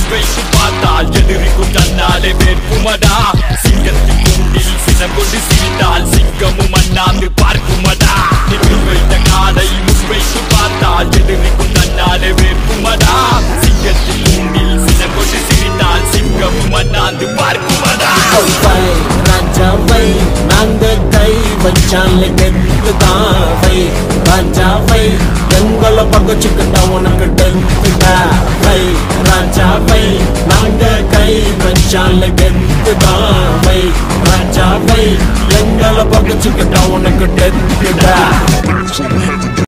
முன்வைத்து பார்த்தால் எதிரிக்கும் தன்னாலே வேட்புமடா சிங்கத்தின் கூண்டில் சினம் கொண்டு சிரித்தால் சிங்கமும் அண்ணாந்து பார்க்குமடா நீ முன்வைத்த காலை முன்வைத்து பார்த்தால் எதிரிக்கும் தன்னாலே வேட்புமடா சிங்கத்தின் கூண்டில் சினம் கொண்டு சிரித்தால் சிங்கமும் அண்ணாந்து பார்க்குமடா வை ராஜாவை நாங்க கை வச்சாலே கெத்து தான் வை ராஜாவை எங்களை பகச்சுக்கிட்ட உனக்கு டென்த்துடா வை ராஜாவை நாங்க கை வச்சாலே கெத்து தான் வை ராஜாவை எங்களை பகச்சுக்கிட்ட உனக்கு டென்த்துடா